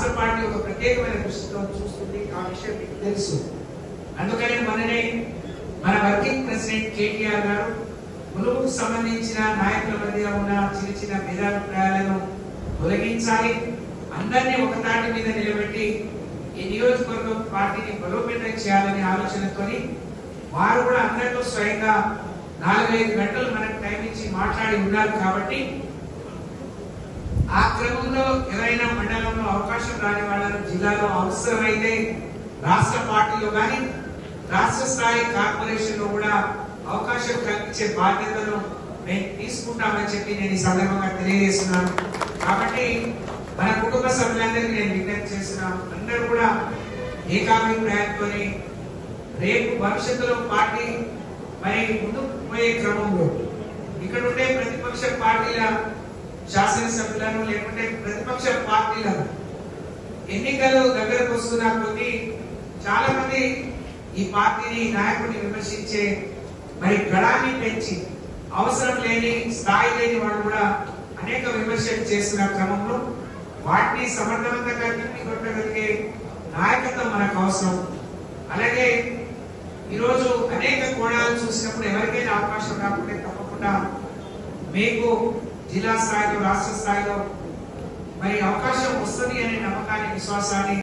రాష్ట్ర పార్టీ ఒక ప్రత్యేకమైన దృష్టితో చూస్తుంది ఆ విషయం మీకు తెలుసు అందుకనే మొన్ననే మన వర్కింగ్ ప్రెసిడెంట్ కేటీఆర్ గారు ములుగుకు సంబంధించిన నాయకుల మధ్య ఉన్న చిన్న చిన్న భేదాభిప్రాయాలను తొలగించాలి అందరినీ ఒక తాటి మీద నిలబెట్టి ఈ నియోజకవర్గం పార్టీని బలోపేతం చేయాలనే ఆలోచనతోని వారు కూడా అందరితో స్వయంగా నాలుగైదు గంటలు మనకు టైం ఇచ్చి మాట్లాడి ఉన్నారు కాబట్టి ఆ క్రమంలో ఎవరైనా మండలంలో అవకాశం రాని వాళ్ళను జిల్లాలో అవసరమైతే రాష్ట్ర పార్టీలో కానీ రాష్ట్ర స్థాయి కార్పొరేషన్ లో కూడా అవకాశం కల్పించే బాధ్యతను మేము తీసుకుంటామని చెప్పి నేను ఈ సందర్భంగా తెలియజేస్తున్నాను కాబట్టి మన కుటుంబ సభ్యులందరికీ నేను విజ్ఞప్తి చేస్తున్నాను అందరూ కూడా ఏకాభిప్రాయంతో రేపు భవిష్యత్తులో పార్టీ మరి ముందుకు పోయే క్రమంలో ఇక్కడ ఉండే ప్రతిపక్ష పార్టీల శాసనసభ్యులను లేకుంటే ప్రతిపక్ష పార్టీలను ఎన్నికలు దగ్గరకు వస్తున్న కొద్దీ చాలా మంది ఈ పార్టీని నాయకుడిని విమర్శించే మరి గడాన్ని పెంచి అవసరం లేని స్థాయి లేని వాళ్ళు కూడా అనేక విమర్శలు చేస్తున్న క్రమంలో వాటిని సమర్థవంతంగా తిప్పికొట్టగలిగే నాయకత్వం మనకు అవసరం అలాగే ఈరోజు అనేక కోణాలు చూసినప్పుడు ఎవరికైనా అవకాశం రాకుంటే తప్పకుండా మీకు జిల్లా స్థాయిలో రాష్ట్ర స్థాయిలో మరి అవకాశం వస్తుంది అనే నమ్మకాన్ని విశ్వాసాన్ని